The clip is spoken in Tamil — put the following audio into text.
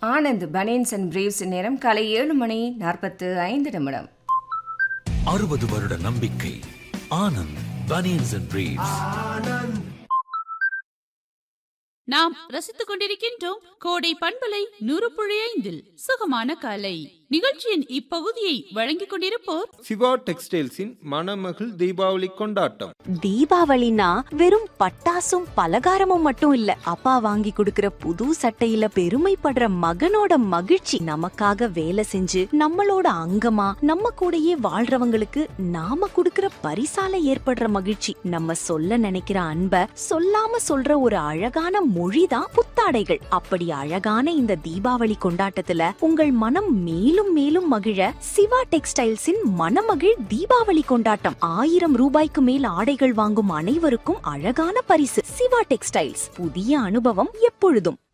ஆனந்த் பனியன்ஸ் அண்ட் பிரீவ்ஸ் நேரம் காலை ஏழு மணி நாற்பத்து ஐந்து நிமிடம் அறுபது வருட நம்பிக்கை ஆனந்த் பனியன்ஸ் அண்ட் பிரீவ்ஸ் நாம் ரசித்துக் கொண்டிருக்கின்றோம் கோடை பண்பலை நூறு புள்ளி ஐந்தில் சுகமான காலை நிகழ்ச்சியின் இப்பகுதியை வழங்கிக் கொண்டிருப்போர் சிவா டெக்ஸ்டைல்ஸின் மணமகள் தீபாவளி கொண்டாட்டம் தீபாவளினா வெறும் பட்டாசும் பலகாரமும் மட்டும் இல்ல அப்பா வாங்கி கொடுக்கிற புது சட்டையில பெருமைப்படுற மகனோட மகிழ்ச்சி நமக்காக வேலை செஞ்சு நம்மளோட அங்கமா நம்ம கூடயே வாழ்றவங்களுக்கு நாம கொடுக்கிற பரிசால ஏற்படுற மகிழ்ச்சி நம்ம சொல்ல நினைக்கிற அன்ப சொல்லாம சொல்ற ஒரு அழகான மொழிதான் புத்தாடைகள் அப்படி அழகான இந்த தீபாவளி கொண்டாட்டத்துல உங்கள் மனம் மேலும் மேலும் மகிழ சிவா டெக்ஸ்டைல்ஸின் மணமகிழ் தீபாவளி கொண்டாட்டம் ஆயிரம் ரூபாய்க்கு மேல் ஆடைகள் வாங்கும் அனைவருக்கும் அழகான பரிசு சிவா டெக்ஸ்டைல்ஸ் புதிய அனுபவம் எப்பொழுதும்